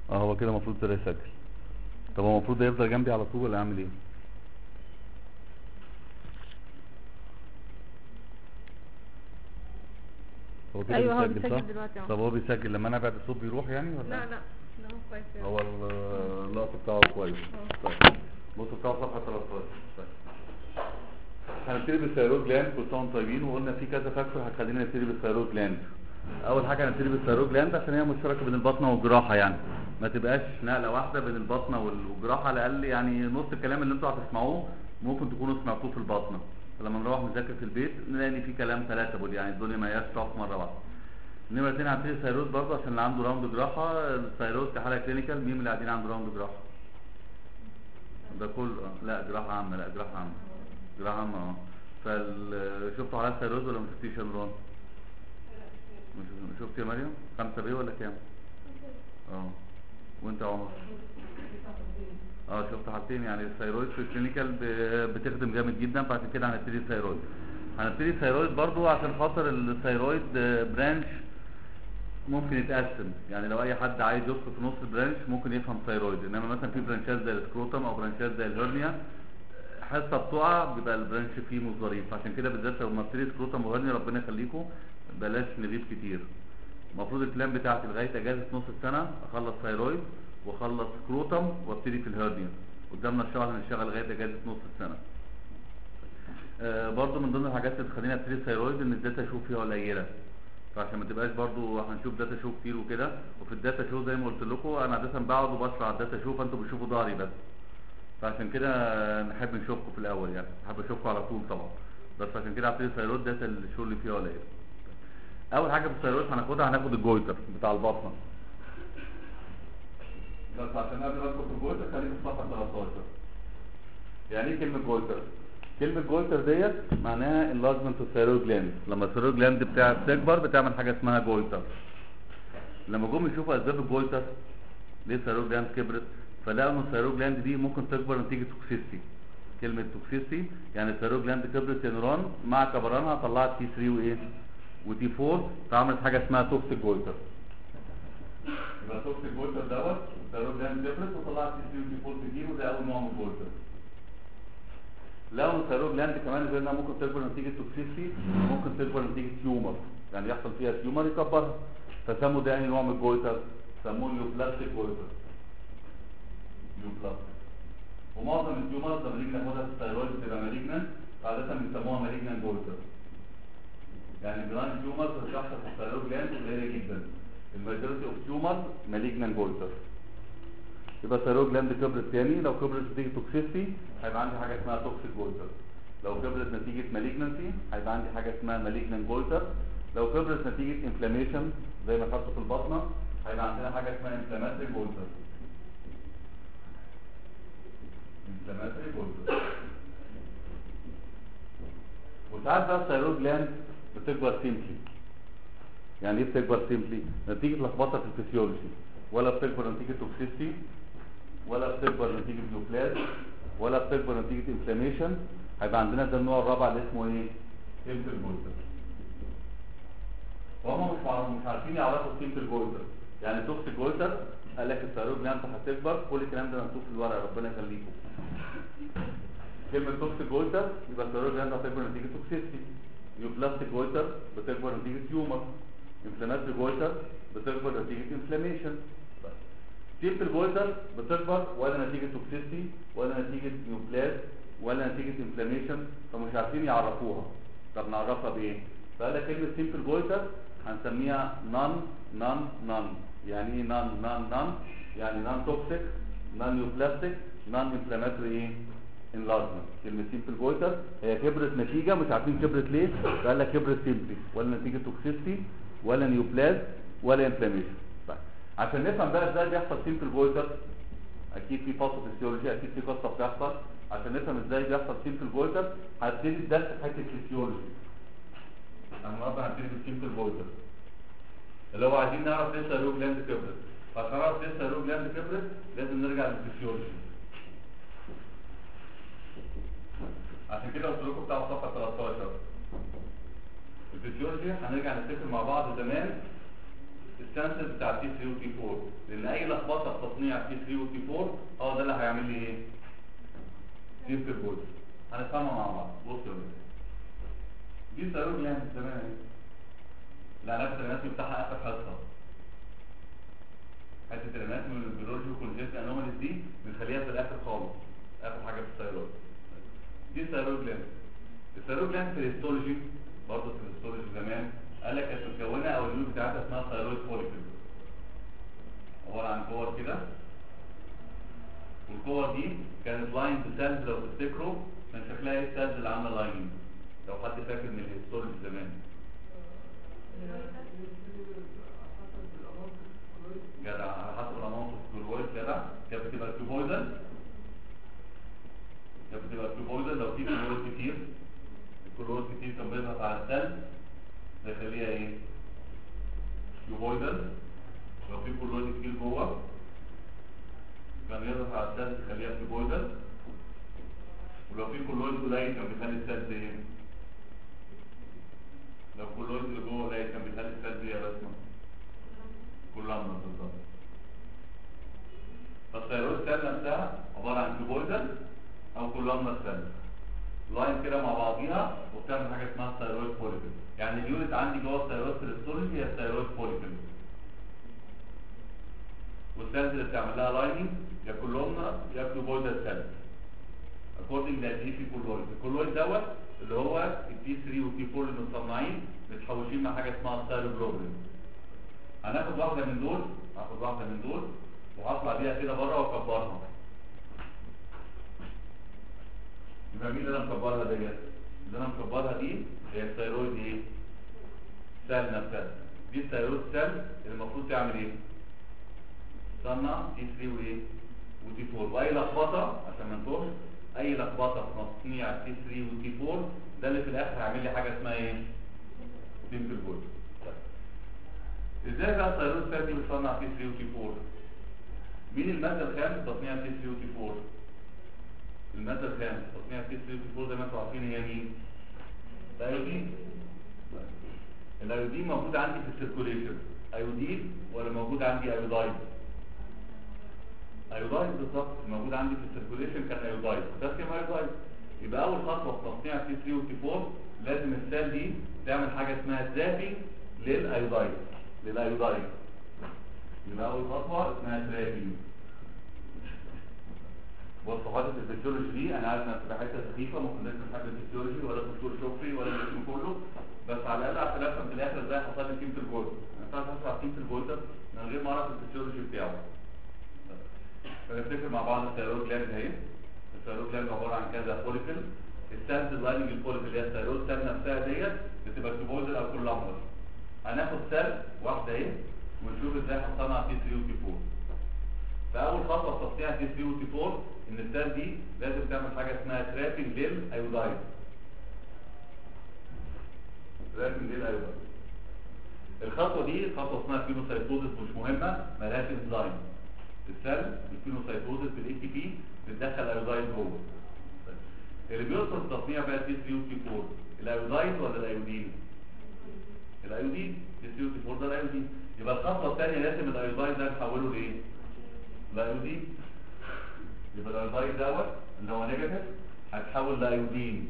اه هو كده المفروض ابتدى يسجل طب هو المفروض ده يفضل جنبي على طول ولا اعمل ايه هو كده ايوه هو بيسجل بيسجل صح دلوقتي اهو طب هو بيسجل لما انا ابعت الصوت بيروح يعني ولا لا لا ده هو كويس يعني. هو ال- اللقط بتاعه كويس اه. طيب بص بتاعه صفحه 13 طيب هنبتدي بالثيرويد جلاند كل سنه وانتم طيبين وقلنا في كذا فاكتور هتخلينا نبتدي بالثيرويد جلاند اول حاجه هنبتدي بالثيرويد جلاند عشان هي مشتركه بين البطنه والجراحه يعني ما تبقاش نقله واحده بين البطنه وال- والجراحه على الاقل يعني نص الكلام اللي انتوا هتسمعوه ممكن تكونوا سمعتوه في البطنه فلما نروح نذاكر في البيت نلاقي ان في كلام ثلاثه بول يعني الدنيا ما هياش تقف مره واحده نمرة اتنين هنبتدي الثيرويد برضه عشان اللي عنده راوند جراحه الثيرويد كحاله كلينيكال مين من اللي قاعدين عنده راوند جراحه؟ ده كله آه، لا جراحه عامه لا جراحه عامه جراحه عامه اه فال شفتوا حالات ثيرويد ولا ما شفتيش يا نوران؟ مش- شفت يا مريم؟ خمسة بيه ولا كام؟ اه وانت يا عمر؟ اه شفت حالتين يعني الثيرويد في الكلينيكال ب- بتخدم جامد جدا فعشان كده هنبتدي الثيرويد هنبتدي الثيرويد برضو عشان خاطر الثيرويد آه، برانش ممكن يتقسم يعني لو اي حد عايز يدخل في نص البرانش ممكن يفهم ثيرويد انما مثلا في برانشات زي السكروتم او برانشات زي الهرنيا حصه بتقع بيبقى البرانش فيه مش ظريف عشان كده بالذات لو نبتدي سكروتم وهرنيا ربنا يخليكم بلاش نغيب كتير المفروض البلان بتاعتي لغايه اجازه نص السنه اخلص ثيرويد واخلص سكروتم وابتدي في الهرنيا قدامنا الشهر هنشتغل لغايه اجازه نص السنه آه برضو من ضمن الحاجات اللي تخليني ابتدي ثيرويد ان الداتا شو فيها قليله فعشان ما تبقاش برضو هنشوف داتا شو كتير وكده وفي الداتا شو زي ما قلت لكم انا عاده بقعد وبشرح الداتا شو فانتوا بتشوفوا ظهري بس فعشان كده نحب نشوفكم في الاول يعني نحب اشوفكم على طول طبعا بس عشان كده هبتدي ثيرويد داتا الشو اللي فيها قليله اول حاجه في الثيرويد هناخدها هناخد الجويتر بتاع البطنه بس عشان قبل ما ادخل في الجويتر خلينا في صفحه 13 يعني ايه كلمه جويتر كلمه جويتر ديت معناها enlargement of thyroid gland لما الثيرويد جلاند بتاعك تكبر بتعمل حاجه اسمها جويتر لما جم يشوفوا اسباب الجويتر ليه الثيرويد جلاند كبرت فلقوا ان الثيرويد جلاند دي ممكن تكبر نتيجه توكسيستي كلمه توكسيستي يعني الثيرويد جلاند كبرت يا نوران مع كبرانها طلعت تي 3 وايه وتي 4 فعملت حاجه اسمها توكسيك جويتر يبقى توكسيك جويتر دوت الثيرويد جلاند كبرت وطلعت تي 3 وتي 4 في دي وده اول نوع من الجويتر لو الثيرويد جلاند كمان غير انها ممكن تكبر نتيجه توكسيستي ممكن تكبر نتيجه تيومر يعني يحصل فيها تيومر يكبرها فسموا ده يعني نوع من الجويتر سموه نيوبلاستيك جويتر نيوبلاستيك ومعظم التيومرز لما نيجي ناخدها في الثيرويد بتبقى مالجنان عاده بيسموها مالجنان جويتر يعني جراند تيومرز بتحصل في الثيرويد جلاند قليله جدا الماجوريتي اوف تيومرز مالجنان جويتر يبقى الثيرويد جلاند كبرت تاني لو كبرت نتيجه توكسيستي هيبقى عندي حاجه اسمها توكسيك جويتر لو كبرت نتيجه مالجنسي هيبقى عندي حاجه اسمها مالجنان جويتر لو كبرت نتيجه انفلاميشن زي ما خدته في البطنه هيبقى عندنا حاجه اسمها انفلاماتري جويتر انفلاماتري جويتر وساعات بقى الثيرويد جلاند بتكبر سيمبلي يعني ايه بتكبر سيمبلي نتيجه لخبطه في الفسيولوجي ولا بتكبر نتيجه توكسيستي ولا بتكبر نتيجه نيوبلاز ولا بتكبر نتيجه انفلاميشن هيبقى عندنا ده النوع الرابع اللي اسمه ايه سيمبل جويتر وهم مش معروف مش عارفين يعرفوا السيمبل جويتر يعني توكسيك جويتر قال لك الثيرويد جلاند هتكبر كل الكلام ده مكتوب في الورقه ربنا يخليكم كلمه توكسيك جويتر يبقى الثيرويد جلاند هتكبر نتيجه توكسيستي نيوبلاستيك جويتر بتكبر نتيجه تيومر انفلاماتري جويتر بتكبر نتيجه انفلاميشن سيمبل جويتر بتكبر ولا نتيجه توكسيستي ولا نتيجه نيوبلاز ولا نتيجه انفلاميشن فمش عارفين يعرفوها طب نعرفها بايه فقال لك كلمه سيمبل جويتر هنسميها نون نون نون يعني ايه نون نون نون يعني نون توكسيك نون نيوبلاستيك نون انفلاماتوري ايه انلارجمنت كلمه سيمبل جويتر هي كبرت نتيجه مش عارفين كبرت ليه فقال لك كبرت سيمبلي ولا نتيجه توكسيستي ولا نيوبلاز ولا انفلاميشن طيب عشان نفهم بقى ازاي بيحصل سيمبل جويتر اكيد في باثوفيسيولوجي اكيد في قصه بتحصل عشان نفهم ازاي بيحصل سيمبل جويتر هبتدي الدرس في حته الفسيولوجي انا النهارده هبتدي بالسيمبل جويتر اللي هو عايزين نعرف ليه الثيرويد جلاند كبرت فعشان نعرف ليه الثيرويد جلاند كبرت لازم نرجع للفسيولوجي عشان كده قلت لكم بتاع صفحه 13 الفسيولوجي هنرجع نفتكر مع بعض زمان السنسز بتاع تي 3 وتي 4 لان ان اي لخبطه في تصنيع تي 3 وتي 4 هو ده اللي هيعمل لي ايه سيمبل جولد هنفهمها مع بعض بصوا يا ولاد دي ثيرويد جلاند تمام اهي العلاقه الاناتومي بتاعها اخر حصه حته الاناتومي والبيولوجي والكونجنت انوماليز دي بنخليها في الاخر خالص اخر حاجه في الثيرويد دي ثيرويد جلاند الثيرويد جلاند في الهيستولوجي برضه في الهيستولوجي زمان قال لك كانت متكونه او اليود بتاعتها اسمها ثيرويد فوليكل عباره عن كور كده والكور دي كانت لاين سيلز لو تفتكروا كان شكلها ايه السيلز اللي عامله لايننج لو حد فاكر من الهيستولوجي زمان جدع على حسب الاماونت اوف كلورويد جدع كانت بتبقى كيوبويدال كانت بتبقى كيوبويدال لو في كلورويد كتير الكلورويد كتير كان بيضغط على السيل ده يخليها ايه كيوبويدال لو في كلورويد كتير جوه كان يضغط على السيل يخليها كيوبويدال ولو في كلورويد قليل كان بيخلي السيل ايه لو كلورويد اللي جوه قليل كان بيخلي السيل دي يا بسمه كلها من بالظبط فالثيرويد سيل نفسها عباره عن كيوبويدال او كولومنر سيل لاين كده مع بعضيها وبتعمل حاجه اسمها ثيرويد فوليكل يعني اليونت عندي جوه الثيرويد كريستولوجي هي الثيرويد فوليكل والسيلز اللي بتعمل لها لايننج يا كولومنر يا كيوبويدال سيل اكوردنج للدي في كولويد الكولويد دوت اللي هو التي 3 والتي 4 اللي متصنعين متحوشين مع حاجه اسمها الثيروجلوبولين هناخد واحدة من دول هاخد واحدة من دول وهطلع بيها كده بره واكبرها يبقى مين اللي انا مكبرها ديت اللي انا مكبرها دي هي الثيرويد ايه سيل نفسها دي الثيرويد سيل اللي المفروض تعمل ايه تصنع تي 3 وايه وتي 4 واي لخبطه عشان ما نتوهش اي لخبطه في تصنيع تي 3 وتي 4 ده اللي في الاخر هيعمل لي حاجه اسمها ايه سيمبل جولد ازاي بقى الثيرويد سيل دي بتصنع تي 3 وتي 4 مين الماده الخام في تصنيع تي 3 وتي 4 الماده الخام في تصنيع تي 3 وتي 4 زي ما انتم عارفين هي مين الايودين الايودين موجود عندي في السيركوليشن ايودين ولا موجود عندي ايودايد ايودايد بالظبط موجود عندي في السيركوليشن كان ايودايد بوتاسيوم ايودايد يبقى اول خطوه في تصنيع تي 3 وتي 4 لازم السيل دي تعمل حاجه اسمها زابينج للايودايد للايودايد يبقى اول خطوه اسمها ترابينج بصوا حاجه الفسيولوجي دي انا عارف انها بتبقى حته سخيفه ممكن الناس مش حابه الفسيولوجي ولا الدكتور شكري ولا الاسم كله بس على الاقل عشان افهم في الاخر ازاي حصل لي قيمه الجولد ما ينفعش احصل قيمه الجولد من غير ما اعرف الفسيولوجي بتاعه فنفتكر مع بعض الثيرويد جلاند اهي الثيرويد جلاند عباره عن كذا فوليكل السيلز اللايننج الفوليكل اللي هي الثيرويد سيل نفسها ديت بتبقى كيبويدال او كولامبر هناخد سيل واحده اهي ونشوف ازاي هنصنع تي 3 وتي 4 فاول خطوه في تصنيع تي 3 وتي 4 ان السيل دي لازم تعمل حاجه اسمها ترابنج للايودايد ترابنج للايودايد الخطوه دي خطوه اسمها فينوسايتوزس مش مهمه ملهاش انزيم السيل الفينوسايتوزس بالاي تي بي بتدخل ايودايد جوه اللي بيوصل تصنيع بقى تي 3 وتي 4 الايودايد ولا الايودين الايودين تي 3 وتي 4 ده الايودين يبقى الخطوه الثانيه لازم الايودايد ده نحوله لايه لايودين يبقى الايودايد دوت اللي هو نيجاتيف هتحول لايودين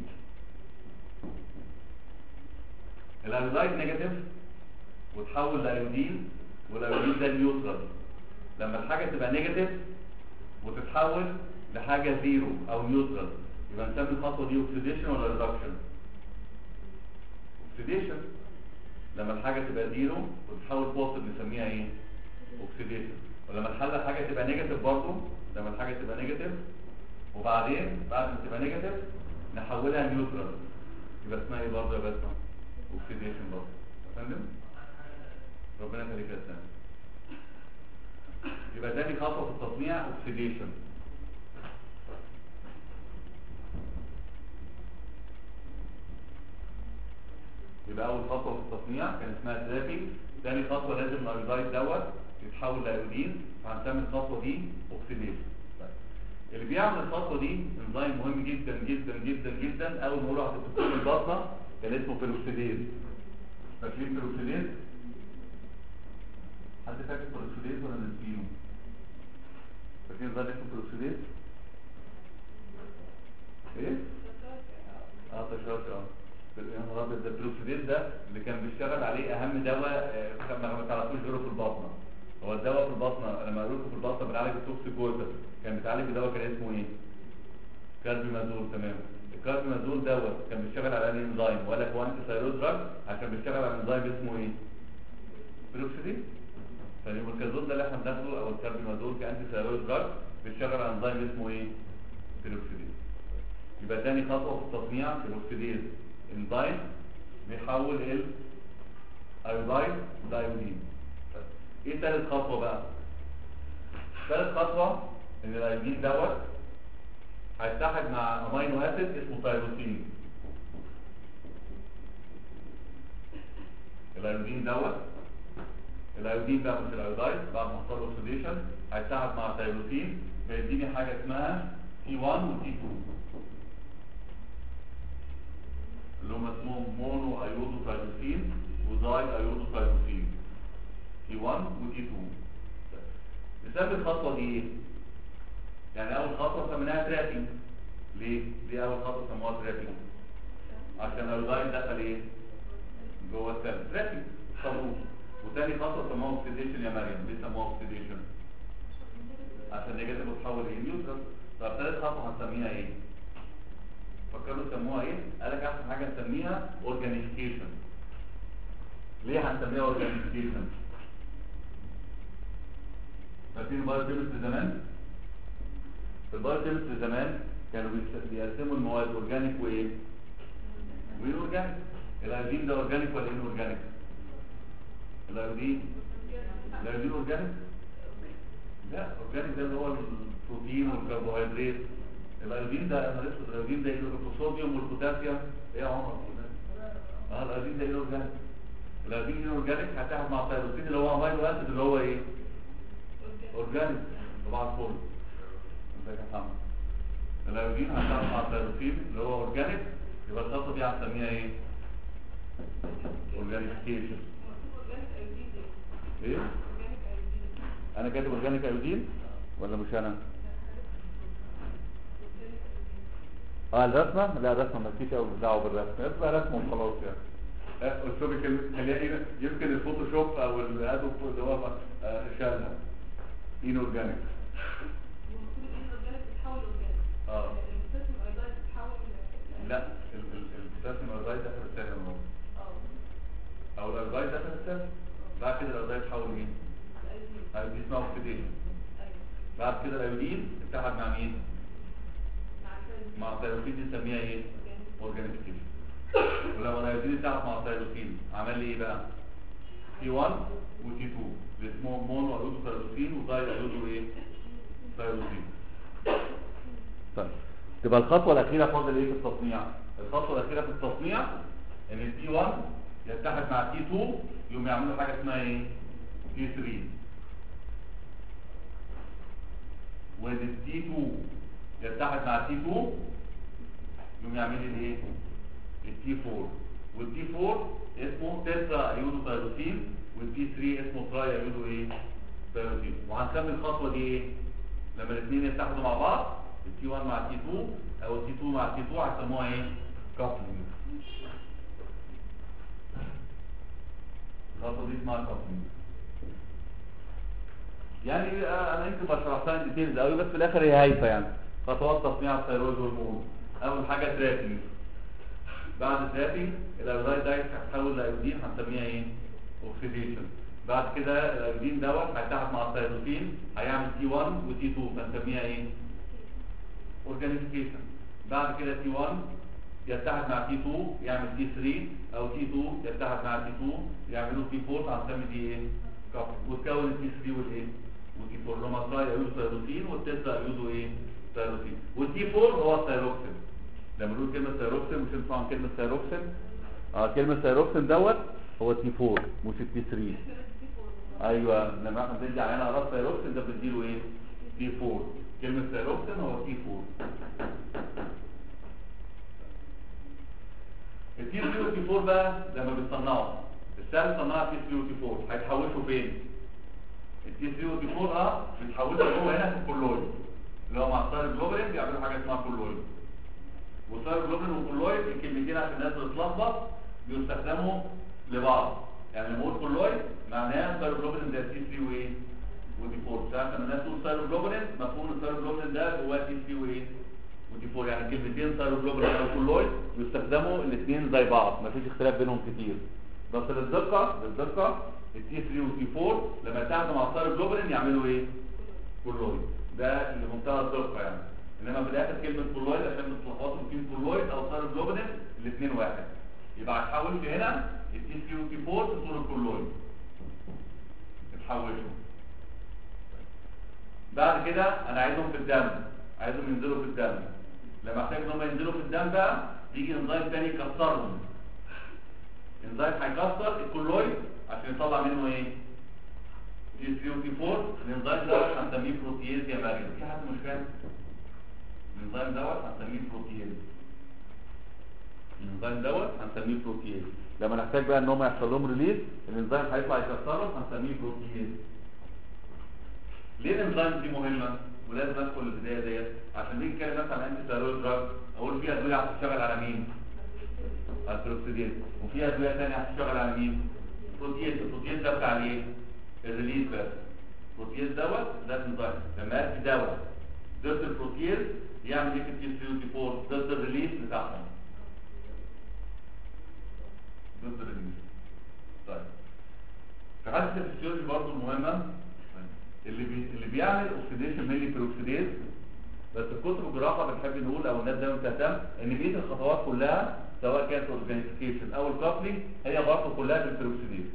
الايودايد نيجاتيف وتحول لايودين والايودين ده نيوترال لما الحاجه تبقى نيجاتيف وتتحول لحاجه زيرو او نيوترال يبقى نسمي الخطوه دي اوكسيديشن ولا ريدكشن اوكسيديشن لما الحاجه تبقى زيرو وتتحول بوزيتيف نسميها ايه اوكسيديشن ولما الحاله حاجه تبقى نيجاتيف برضه لما الحاجه تبقى نيجاتيف وبعدين بعد ما تبقى نيجاتيف نحولها نيوترال يبقى اسمها ايه برضه يا بسمه اوكسيديشن برضه فاهم ربنا يخليك يا سلام يبقى تاني خطوه في التصنيع اوكسيديشن يبقى اول خطوه في التصنيع كان اسمها ترابينج تاني خطوه لازم الايودايد دوت يتحول لايودين فهنسمي الخطوه دي اوكسيديشن اللي بيعمل الخطوه دي انزيم مهم جدا جدا جدا جدا اول ما نقوله هتفتكروا البطنه كان اسمه بيروكسيديز فاكرين بيروكسيديز حد فاكر بيروكسيديز ولا نسينه بيشتغل عليه اهم دواء آه، ما ما تعرفوش غيره في البطنه هو الدواء في البطنه لما قالوا لكم في البطنه بنعالج التوكسيك جوزر كان بيتعالج بدواء كان اسمه ايه كاربيمازول تمام الكاربيمازول دوت كان بيشتغل على انهي انزيم ولا هو انتي ثايرويد دراج عشان بيشتغل على انزيم اسمه ايه بيروكسيدين فاليوميكازول ده اللي احنا بناخده او الكاربيمازول كانتي ثايرويد دراج بيشتغل على انزيم اسمه ايه بيروكسيدين يبقى تاني خطوه في التصنيع بيروكسيديز انزيم بيحول ال ايودايد لايودين ايه تالت خطوه بقى تالت خطوه ان الايودين دوت هيتحد مع امينو اسيد اسمه تايروسين الايودين دوت الايودين ده مش الايودايد بعد ما حصل اوكسيديشن هيتحد مع تايروسين بيديني حاجه اسمها تي 1 وتي 2 اللي هم اسمهم مونو ايودو تايروسين وداي ايودو تايروسين تي 1 وتي 2 نسمي الخطوه دي ايه؟ يعني اول خطوه سميناها ترابينج ليه؟ ليه اول خطوه سموها ترابينج؟ عشان الايودايد دخل ايه؟ جوه السيل ترابينج خلوص وتاني خطوه سموها اوكسيديشن يا مريم ليه سموها اوكسيديشن؟ عشان نيجاتيف بتتحول ايه؟ نيوترال طب تالت خطوه هنسميها ايه؟ فكروا سموها ايه؟ قال لك احسن حاجه نسميها اورجانيفيكيشن ليه هنسميها اورجانيفيكيشن؟ فاكرين البايوكيمستري زمان؟ في البايوكيمستري زمان كانوا بيس- بيقسموا المواد اورجانيك وايه؟ وين اورجانيك؟ الايودين ده اورجانيك ولا ان اورجانيك؟ الايودين الايودين اورجانيك؟ لا اورجانيك ده اللي هو البروتين والكربوهيدرات الايودين ده انا لسه الايودين ده الصوديوم والبوتاسيوم ايه يا عمر؟ اه الايودين ده ايه اورجانيك؟ الايودين ايه اورجانيك هتاخد مع التيروسين اللي هو امينو اسيد اللي هو ايه؟ اورجانيك طبعا فول ازيك يا محمد الايودين هتاخد مع التيروسين اللي هو اورجانيك يبقى الخطوه دي هنسميها ايه؟ اورجانيفيكيشن ايه؟ انا كاتب اورجانيك ايودين ولا مش انا؟ اه الرسمه لا الرسمه ما فيش قوي دعوه بالرسمه يبقى رسمه وخلاص يعني آه، اسلوبك ال- خليها يمكن الفوتوشوب او الادوب اللي هو آه، شالها ان اورجانيك اه لا البوتاسيوم الايودايد داخل السائل الموجود او الايودايد داخل السائل بعد كده الايودايد تحول ايه؟ ايودين اسمها اوكسيديشن بعد كده الايودين اتحد مع مين؟ مع الثيروسين دي نسميها ايه؟ اورجانيفيكيشن ولما الايودين اتحد مع الثيروسين عمل لي ايه بقى؟ تي 1 وتي 2 اللي اسمهم مونو ايودو ثيروسين وداي ايودو ايه؟ ثيروسين طيب تبقى الخطوه الاخيره فاضل ايه في التصنيع؟ الخطوه الاخيره في التصنيع ان التي 1 يتحد مع تي 2 يقوم يعملوا حاجه اسمها ايه؟ تي 3 وان التي 2 يتحد مع التي 2 يقوم يعمل لي الايه؟ التي 4 والتي 4 اسمه تترا ايودو ثيروسين والتي 3 اسمه تراي ايودو ايه؟ ثيروسين وهنسمي الخطوه دي ايه؟ لما الاثنين يتحدوا مع بعض التي 1 مع التي 2 او التي 2 مع التي 2 هيسموها ايه؟ كابلنج الخطوه دي اسمها كابلنج يعني آه، انا يمكن ما شرحتها ان ديتيلز قوي بس في الاخر هي هايفه يعني خطوات تصنيع الثيرويد هرمون اول حاجه ترابينج بعد ترابينج الايودايد ده هتحول لايودين هنسميها ايه اوكسيديشن بعد كده الايودين دوت هيتحد مع الثيروسين هيعمل تي 1 وتي 2 فنسميها ايه اورجانيفيكيشن بعد كده تي 1 يتحد مع تي 2 يعمل تي 3 او تي 2 يتحد مع تي 2 يعملوا تي 4 هنسمي دي ايه كابل وتكون التي 3 والايه وتي 4 اللي هم التراي ايودو ثيروسين والتترا ايودو ايه ثيروسين والتي 4 هو الثيروكسين لما نقول كلمه ثيروكسين مش نسمع عن كلمه ثيروكسين اه كلمه ثيروكسين دوت هو تي 4 مش التي 3 ايوه لما احنا بندي عينه اعراض ثيروكسين ده بنديله ايه تي 4 كلمه ثيروكسين هو تي 4 التي 3 والتي 4 بقى لما بتصنعوا السهم صنعها تي 3 وتي 4 هيتحوشوا فين التي 3 والتي 4 اه بيتحولوا جوه هنا في الكولويد اللي هو مع الساير جلوبرين بيعملوا حاجه اسمها كولويد والساير جلوبرين والكولويد الكلمتين عشان الناس بتتلخبط بيستخدموا لبعض يعني لما اقول كولويد معناها ثايروجلوبولين ده تي 3 وايه ودي 4 ساعات لما الناس تقول ثايروجلوبولين مفهوم الثايروجلوبولين ده جواه تي 3 وايه ودي 4 يعني كلمتين ثايروجلوبولين او كولويد يستخدموا الاثنين زي بعض مفيش اختلاف بينهم كتير بس للدقه للدقه التي 3 والتي 4 لما يتحدوا مع الثايروجلوبولين يعملوا ايه كولويد ده اللي منتهى الدقه يعني انما في الاخر كلمه كولويد عشان بتتلخبطوا بين كولويد او ثايروجلوبولين الاثنين واحد يبقى هتحولش هنا التي 3 والتي 4 في صوره كولويد اتحولوا بعد كده انا عايزهم في الدم عايزهم ينزلوا في الدم لما احتاج ان هم ينزلوا في الدم بقى يجي انزيم تاني يكسرهم انزيم هيكسر الكولويد عشان يطلع منه ايه تي 3 وتي 4 الانزيم دوت هنسميه بروتيز يا مريم في حد مش فاهم الانزيم دوت هنسميه بروتيز الانزيم دوت هنسميه بروتيز لما نحتاج بقى ان هم يحصل لهم ريليز الانزيم هيطلع يكسرهم هنسميه بروتيز ليه الانزيم دي مهمه ولازم ادخل البدايه ديت عشان نيجي نتكلم مثلا عن انتي ثايرويد دراج اقول في ادويه هتشتغل على مين على البروكسيديز وفي ادويه ثانيه هتشتغل على مين بروتيز البروتيز ده بتاع الايه الريليز بس البروتيز دوت ده الانزيم لما ادي دواء ضد البروتيز يعمل ايه في التي 3 وتي 4 ضد الريليز بتاعهم ضد الريليز طيب في حاله الفسيولوجي برضه المهمه اللي بي... اللي بيعمل اوكسيديشن ميلي بيروكسيديز بس الكتب الجراحه بنحب نقول او الناس دايما بتهتم ان بقيه الخطوات كلها سواء كانت اورجانيفيكيشن او الكابلينج هي برضه كلها بالبيروكسيديز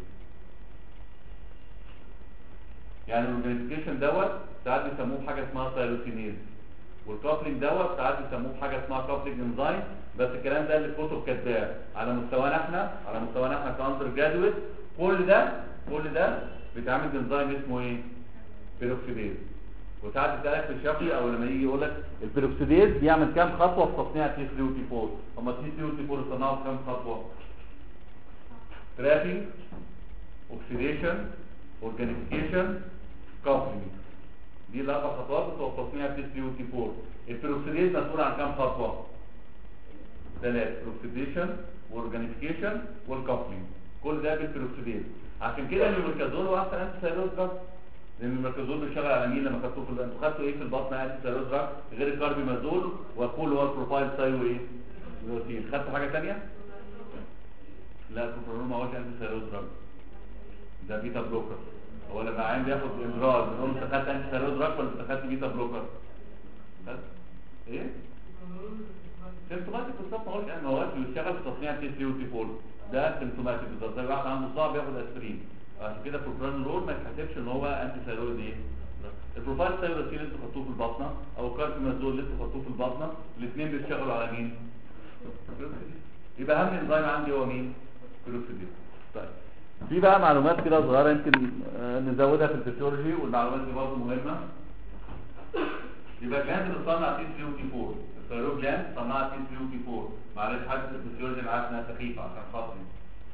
يعني الاورجانيفيكيشن دوت ساعات بيسموه حاجه اسمها ثايروكينيز والكابلينج دوت ساعات بيسموه حاجه اسمها كابلينج انزايم بس الكلام ده اللي الكتب كاتباه على مستوانا احنا على مستوانا احنا كاندر جرادويت كل ده كل ده بيتعمل بانزيم اسمه ايه بيروكسيديز وساعات بتسالك في الشفوي او لما يجي يقول لك البيروكسيديز بيعمل كام خطوه في تصنيع تي 3 وتي 4 اما تي 3 وتي 4 يصنعوا كام خطوه ترابينج اوكسيديشن اورجانيفيكيشن كوبلينج دي الاربع خطوات بتوع تصنيع تي 3 وتي 4 البيروكسيديز مسؤول عن كام خطوه ثلاث اوكسيديشن واورجانيفيكيشن والكوبلينج كل ده بالبيروكسيديز عشان كده الميركازول هو احسن انتي ثايرويد دراج لان الميركازول بيشتغل على مين لما خدتوه في انتوا خدتوا ايه في البطن انتي ثايرويد دراج غير الكاربيمازول وكل هو البروفايل ثايرو ايه بروتين خدتوا حاجه ثانيه لا البروفايل ما هوش انتي ثايرويد دراج ده بيتا بلوكر هو لما عين بياخد انذار بنقول انت خدت انتي ثايرويد دراج ولا انت خدت بيتا بلوكر خدت ايه سيمتوماتيك بالظبط ما هوش ما هوش بيشتغل في تصنيع تي 3 وتي 4 ده سيمتوماتيك بالظبط زي واحد عنده صعب ياخد اسبرين عشان كده البروبرانولول ما يتحسبش ان هو انتي ثايرويد ايه البروفايل ثايرويد اللي انتوا خدتوه في البطنه او الكاربيمازول اللي انتوا خدتوه في البطنه الاثنين بيشتغلوا على مين يبقى اهم انزيم عندي هو مين كلوكسيديز طيب في بقى معلومات كده صغيره يمكن آه، نزودها في الفسيولوجي والمعلومات دي برضه مهمه يبقى الجلاند بتصنع تي 3 وتي 4 الثيرويد جلاند صنعت تي 3 وتي 4 معلش حاجه في الفسيولوجي انا عارف انها سخيفه عشان خاطري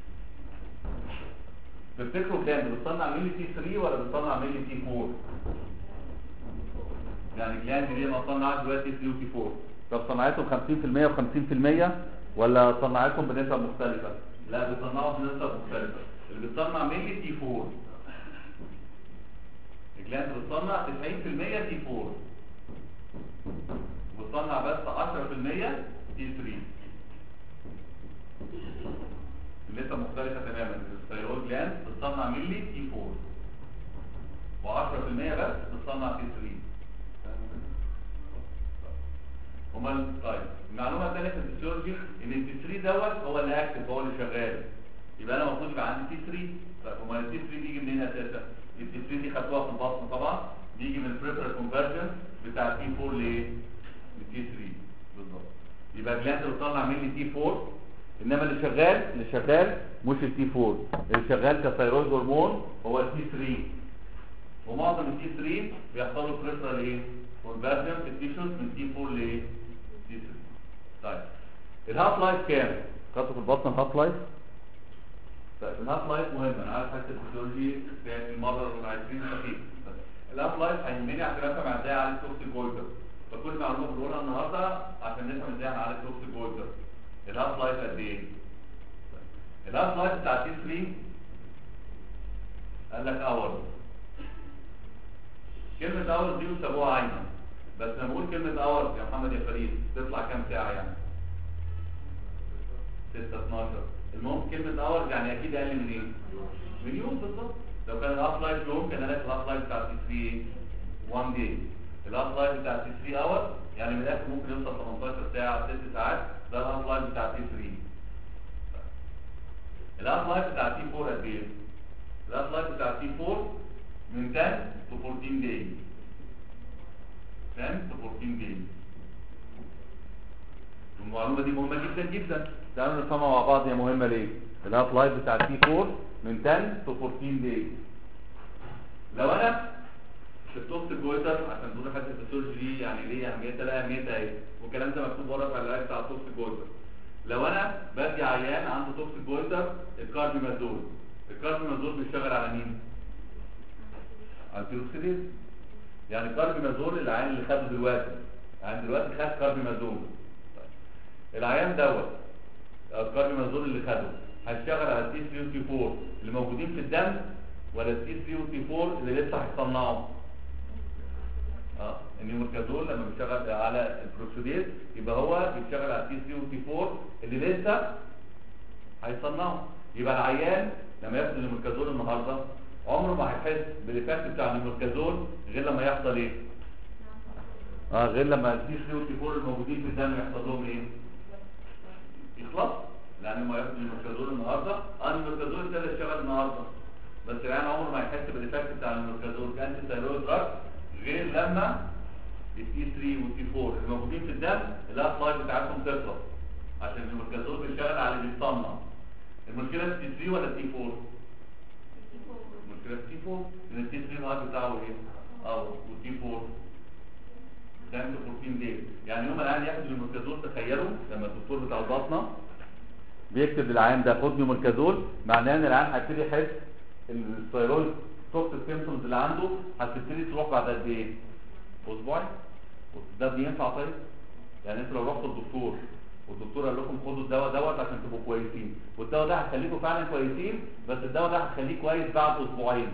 تفتكروا جلاند بتصنع ميلي تي 3 ولا بتصنع ميلي تي 4 يعني جلاند دي ما صنعت دلوقتي 3 وتي 4 طب صنعتهم 50% و50% ولا صنعتهم بنسب مختلفه لا بيصنعوا بنسب مختلفه اللي بتصنع ميلي تي 4 الجلاند بتصنع 90% تي 4 وتصنع بس 10% تي 3 لسه مختلفة تماما الثيرويد جلاند بتصنع ملي تي 4 و10% بس بتصنع تي 3 امال طيب المعلومة الثانية في الفسيولوجي ان التي 3 دوت هو اللي اكتف هو اللي شغال يبقى انا المفروض يبقى عندي تي 3 طيب امال التي 3 بيجي منين اساسا؟ التي 3 دي خدتوها في البطن طبعا بيجي من البريفرال كونفرجن بتاع تي 4 لايه؟ لتي 3 بالظبط يبقى الجلاند بتصنع ملي تي 4 انما اللي شغال اللي شغال مش التي 4 اللي شغال كثيرويد هرمون هو التي 3 ومعظم التي 3 بيحصل له بريفرال ايه؟ كونفرجن في التيشوز من تي 4 لايه؟ تي 3 طيب الهاف لايف كام؟ خدتوا في البطن الهاف لايف؟ طيب الهاف لايف مهم انا عارف حته الفسيولوجي في المره ال 20 دقيقه الهاف لايف هيهمني عشان افهم ازاي اعالج توكسيك جولدر فكل معلومه بنقولها النهارده عشان نفهم ازاي نعالج توكسيك جولدر الهاف لايف قد ايه؟ الهاف لايف بتاع تي 3 قال لك اور كلمة اور دي وسابوها عايمة بس لما بقول كلمة اور يا محمد يا فريد تطلع كام ساعة يعني 6 12 المهم كلمة اور يعني اكيد اقل من ايه؟ من يوم بالظبط لو كان الاف لايف يوم كان الاقي الاف لايف بتاع تي 3 1 داي الاف لايف بتاع تي 3 اور يعني من الاخر ممكن يوصل 18 ساعة 6 ساعات ده الاف لايف بتاع تي 3 الاف لايف بتاع تي 4 قد ايه؟ الاف لايف بتاع تي 4 من 10 to 14 days 10 to 14 days المعلومة دي مهمة جدا جدا تعالوا نفهمها مع بعض هي مهمة ليه الهاف لايف بتاع تي 4 من 10 to 14 days لو انا في التوست جويتر عشان تقول حته الفسيولوجي دي يعني ليه اهميتها لا اهميتها اهي والكلام ده مكتوب ورا في العلاج بتاع التوست جويتر لو انا بدي عيان عنده توست جويتر الكارديومازول الكارديومازول بيشتغل على مين؟ على البيروكسيديز يعني كاربيمازول العيان اللي خده دلوقتي يعني دلوقتي خد كاربيمازول العيان دوت الكاربيمازول اللي خده هيشتغل على التي 3 وتي 4 اللي موجودين في الدم ولا التي 3 وتي 4 اللي لسه هيصنعوا اه النيومركازول لما بيشتغل على البروكسيديز يبقى هو بيشتغل على التي 3 وتي 4 اللي لسه هيصنعوا يبقى العيان لما ياخد النيومركازول النهارده عمره ما هيحس بالايفكت بتاع النيومركازول غير لما يحصل ايه اه غير لما التي 3 والتي 4 الموجودين في الدم يحصل لهم ايه يخلص لان ما ياخد النيومركازول النهارده اه النيومركازول ابتدى يشتغل النهارده بس العيان عمره ما يحس بالايفكت بتاع النيومركازول كانتي ثايرويد دراج غير لما التي 3 والتي 4 الموجودين في الدم الاف لايف بتاعتهم تخلص عشان النيومركازول بيشتغل على اللي بيصنع المشكله في التي 3 ولا التي 4 المشكله في التي 4 لان التي 3 اللايف بتاعه ايه اه والتي 4 10 to 14 days يعني يوم العيان ياخد النيومركازول تخيلوا لما الدكتور بتاع الباطنه بيكتب للعيان ده خد نيومركازول معناه ان العيان هيبتدي يحس ان الثيرويد توكسيك سيمبتومز اللي عنده هتبتدي تروح بعد قد ايه؟ اسبوعين ده بينفع طيب؟ يعني انتوا لو رحتوا الدكتور والدكتور قال لكم خدوا الدواء دوت عشان تبقوا كويسين والدواء ده هيخليكم فعلا كويسين بس الدواء ده هيخليك كويس بعد اسبوعين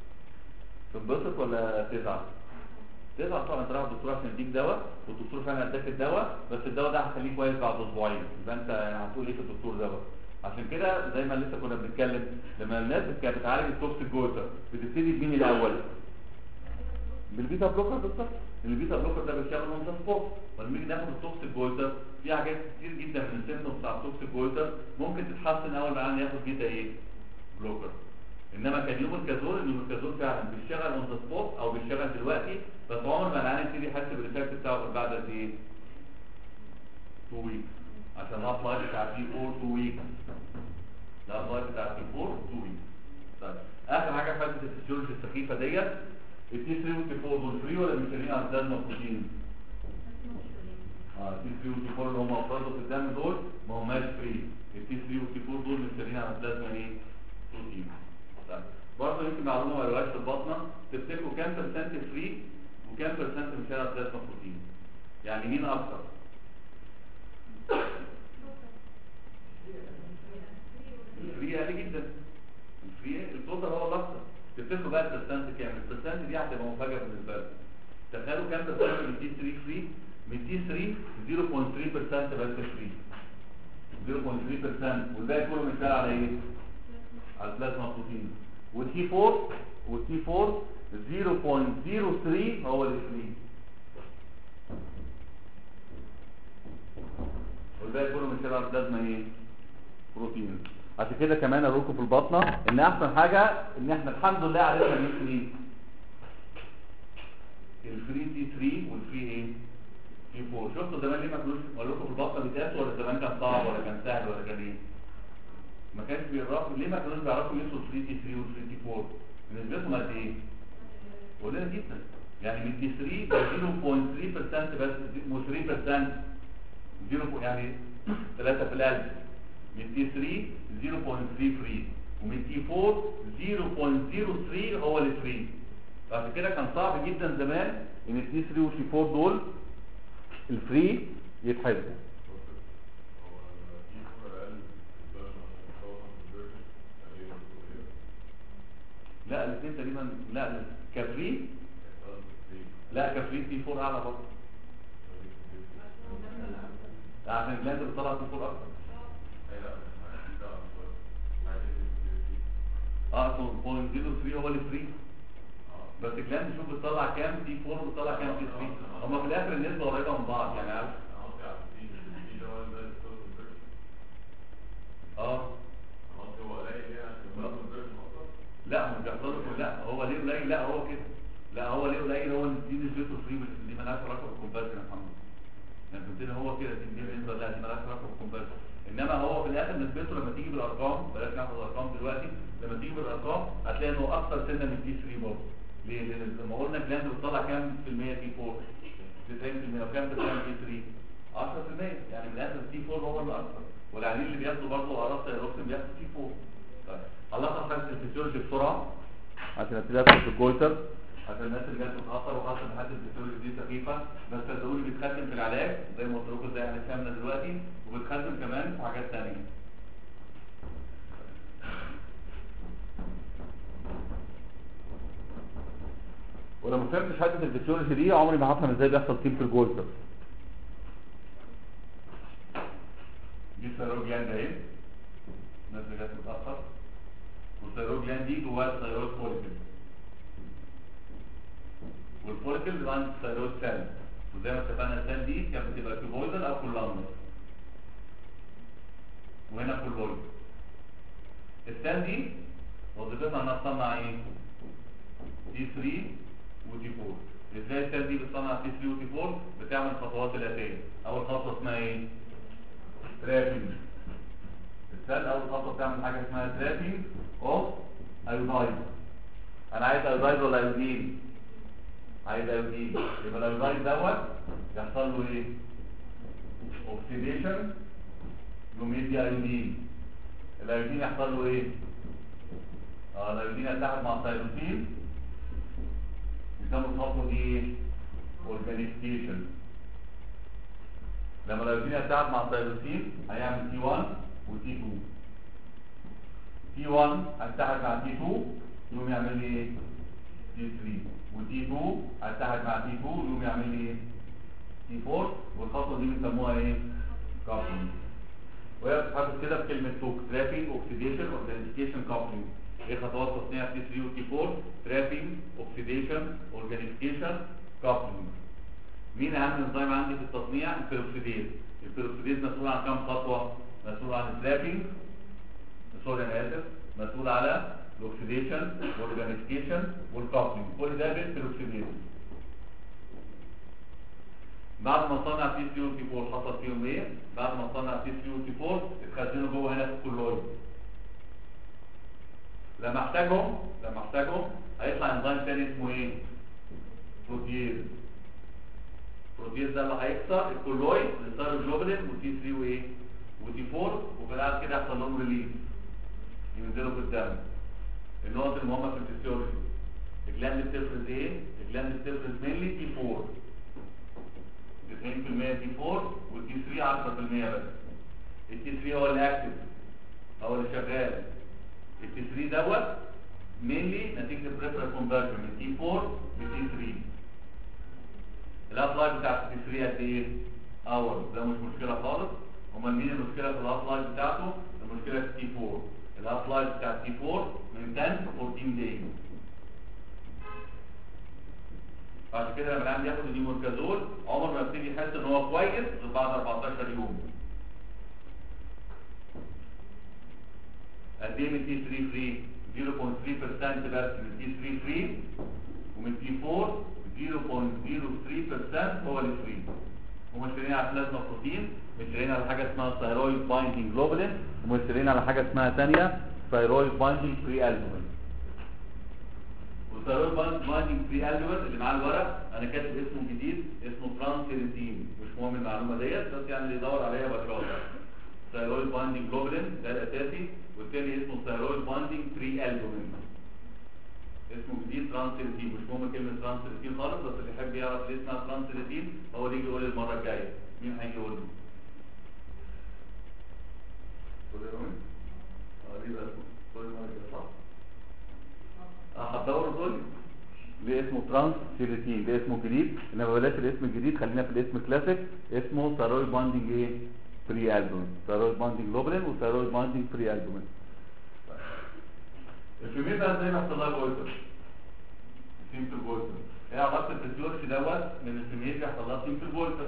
تنبسط ولا تزعل؟ تزعل طبعا انت رايح الدكتور عشان يديك دواء والدكتور فعلا اداك الدواء بس الدواء ده هيخليك كويس بعد اسبوعين يبقى انت هتقول ايه في الدكتور دوت عشان كده زي ما لسه كنا بنتكلم لما الناس كانت بتعالج التوكسيك جوتر بتبتدي بمين الاول بالبيتا بلوكر بالظبط البيتا بلوكر ده بيشتغل اون ذا سبوت ولما نيجي ناخد التوكسيك جوتر في حاجات كتير جدا من السيمتومز بتاع التوكسيك جوتر ممكن تتحسن اول ما ياخد بيتا ايه بلوكر انما كان يوم الكازول ان الكازول فعلا بيشتغل اون ذا سبوت او بيشتغل دلوقتي بس عمر ما العيان يبتدي يحس بالايفكت بتاعه غير بعد قد ايه 2 ويكس عشان الهاف لايف بتاع تي 4 2 ويكس الهاف لايف بتاع تي 4 2 ويكس طيب اخر حاجه في حته الفسيولوجي السخيفه ديت التي 3 والتي 4 دول فري ولا مشترين على البلازما بروتين؟ اه التي 3 والتي 4 اللي هم افرادوا في الدم دول ما هماش فري التي 3 والتي 4 دول مشترين على البلازما ايه؟ بروتين طيب برضه يمكن معلومه ما قالوهاش في البطنه تفتكروا كام برسنت فري وكام برسنت مشترين على البلازما بروتين؟ يعني مين اكتر؟ الفري عالي جدا الفري التوتال هو الاكثر تفتكروا بقى البرسنت كام البرسنت دي هتبقى مفاجاه بالنسبه لكم تخيلوا كام برسنت من تي 3 فري من تي 3 0.3% بس فري 0.3% والباقي كله مثال على ايه على البلازما بروتين والتي 4 والتي 4 0.03 هو اللي فري والباقي كله مثال على البلازما ايه بروتين عشان كده كمان اقول لكم في البطنه ان احسن حاجه ان احنا الحمد لله عرفنا مين فري الفري تي 3 والفري ايه تي 4 شفتوا زمان ليه ما كانوش اقول لكم في البطنه بيتقاسوا ولا زمان كان صعب ولا كان سهل ولا كان ايه ما كانش بيعرفوا ليه ما كانوش بيعرفوا يقيسوا الفري تي 3 والفري تي 4 نسبتهم قد ايه قليله جدا يعني من تي 3 0.3% بس مو 3% 0 يعني 3 في الألف من تي 3 0.3 فري ومن تي 4 0.03 هو الفري فعشان كده كان صعب جدا زمان ان التي 3 والتي 4 دول الفري يتحسبوا لا الاثنين تقريبا لا كفري لا كفري تي 4 اعلى برضه عشان الجلاند بتطلع تي 4 اكتر اه 0.03 هو اللي فري بس الجلاند شوف بتطلع كام تي 4 وبتطلع كام تي 3 هما في الاخر النسبه قريبه من بعض يعني عارف اه لا مش بيحصل له لا هو ليه قليل لا هو كده لا هو ليه قليل هو اللي دي نسبته فري دي مالهاش علاقه بالكونفرجن يا محمد يعني قلت هو كده دي دي نسبه لا دي مالهاش علاقه بالكونفرجن انما هو في الاخر نسبته لما تيجي بالارقام بلاش ناخد الارقام دلوقتي لما تيجي بالارقام هتلاقي انه اكثر سنه من دي 3 برضه ليه؟ لان لما قلنا الجلاند بتطلع كام في المية تي 4 90% وكام في المية تي 3 10% يعني من الاخر تي 4 هو اللي اكثر والعيانين اللي بياخدوا برضه اعراض تيروكسين بياخدوا تي 4 طيب خلصنا حاجه الفسيولوجي بسرعه عشان ابتدي ادخل في الجويتر عشان الناس اللي جت متاخر وحاسه ان حد الفسيولوجي دي سخيفه بس صدقوني بيتخدم في العلاج زي ما قلت لكم زي احنا فهمنا دلوقتي وبيتخدم كمان في حاجات ثانيه ولو ما فهمتش حته الفسيولوجي دي عمري ما هفهم ازاي بيحصل تيم في الجويتر دي الثيرويد جلاند اهي الناس اللي جت متاخر والثيرويد جلاند دي جواها الثيرويد فوليكل والفوليكل بيبقى عند الثيرويد سيل وزي ما اتفقنا السيل دي كانت بتبقى كيبويدال او كولامنر وهنا كولويد السيل دي وظيفتها انها تصنع ايه؟ تي 3 وتي 4 ازاي السيل دي بتصنع تي 3 وتي 4 بتعمل الخطوات الاتيه اول خطوه اسمها ايه؟ ترابينج السيل اول خطوه بتعمل حاجه اسمها ترابينج اوف ايودايد انا عايز ايودايد ولا ايودين عايز ايودين يبقى الايودايد دوت يحصل له ايه اوكسيديشن يقوم يدي ايودين الايودين يحصل له ايه اه الايودين يتحد مع الثيروسين يسموا الخطوه دي ايه اورجانيزيشن لما الايودين يتحد مع الثيروسين هيعمل تي 1 وتي 2 تي 1 هيتحد مع تي 2 يقوم يعمل لي ايه تي 3 وتي 2 هيتحد مع تي 2 يقوم يعمل لي ايه تي 4 والخطوه دي بنسموها ايه كابلنج وهي بتتحدث كده بكلمه توك ترابينج اوكسيديشن اورجانيزيشن كابلنج ايه خطوات تصنيع تي 3 وتي 4 ترابينج اوكسيديشن اورجانيزيشن كابلنج مين اهم انزيم عندي في التصنيع البيروكسيديز البيروكسيديز مسؤول عن كام خطوه مسؤول عن الترابينج سوري انا اسف مسؤول على الاكسيديشن والاورجانيزيشن والكابلنج كل ده بالبيروكسيديز بعد ما صنع تي 3 وتي 4 حصل فيهم ايه بعد ما صنع تي 3 وتي 4 اتخزنوا جوه هنا في الكولويد لما احتاجهم لما احتاجهم هيطلع انزيم تاني اسمه ايه بروتيز بروتيز ده اللي هيكسر الكولويد الثيروجلوبولين وتي 3 وايه وتي 4 وفي الاخر كده يحصل لهم ريليز ينزلوا في الدم النقط المهمه في الفسيولوجي الجلاند بتفرز ايه الجلاند بتفرز مينلي تي 4 90% تي 4 والتي 3 10% بس التي 3 هو اللي اكتف هو اللي شغال التي 3 دوت مينلي نتيجه البريفرال كونفرجن من تي 4 لتي 3 الاوت لايف بتاعت التي 3 قد ايه؟ اور ده مش مشكله خالص امال مين المشكله في الاوت لايف بتاعته؟ المشكله في تي 4 الاوت لايف بتاع تي 4 من 10 ل 14 داي بعد كده لما العيان ياخد الديموركازول عمر ما يبتدي يحس ان هو كويس غير بعد 14 يوم قد ايه من تي 3 فري 0.3% بس من تي 3 فري ومن تي 4 0.03% هو اللي فري ومشترين على بلازما بروتين مشترين على حاجه اسمها ثايرويد بايندينج جلوبولين ومشترين على حاجه اسمها ثانيه ثايرويد بايندينج فري البومين والثايرويد بايندينج فري البومين اللي معاه الورق انا كاتب اسمه جديد اسمه ترانسفيرتين مش مهم المعلومه ديت بس يعني اللي يدور عليها بكرهها ثايرويد بايندينج جلوبولين ده الاساسي والتاني اسمه ثايرويد بايندينج فري البومين اسمه جديد ترانسيرتين مش مهم كلمه ترانسيرتين خالص بس اللي يحب يعرف ليه اسمها ترانسيرتين هو اللي يجي يقول لي المره الجايه مين هيجي يقول لي كل يوم اه دي بقى كل مره كده صح هتدور تقول لي ليه اسمه ترانس سيريتين ده اسمه جديد انما بلاش الاسم الجديد خلينا في الاسم كلاسيك اسمه ثايرويد باندنج ايه بري البومين ثايرويد باندنج جلوبولين وثايرويد باندنج بري البومين الفيميل بقى ازاي بيحصل لها جويتر سيمبل جويتر ايه علاقه الفسيولوجي دوت من الفيميل بيحصل لها سيمبل جويتر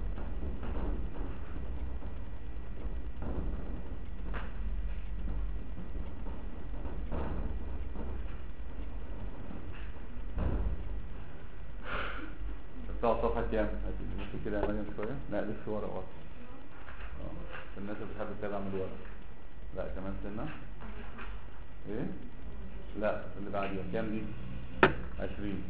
بتاع صفحة كام؟ هتمشي كده يا مريم شوية؟ لا لف ورا ورا اه الناس اللي بتحب كده اعمل ورا لا كمان سنة ايه؟ لا اللي بعديها كام دي؟ عشرين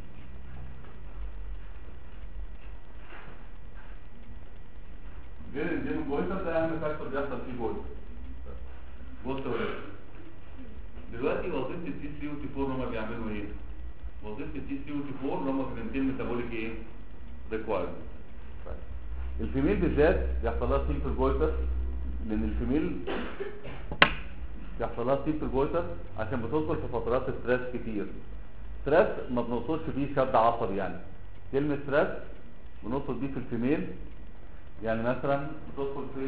غير الجيم جويتر ده اهم فاكتور بيحصل فيه جويتر بص يا ولاد دلوقتي وظيفة التي 3 والتي 4 هما بيعملوا ايه؟ وظيفة التي 3 والتي 4 اللي هما برنتين ميتابوليك ايه؟ ريكوايرمنت الفيميل بالذات بيحصل لها سيمبل جويتر لان الفيميل بيحصل لها سيمبل جويتر عشان بتدخل في فترات ستريس كتير ستريس ما بنوصلش فيه شد عصبي يعني كلمة ستريس بنوصل دي في الفيميل يعني مثلا بتدخل في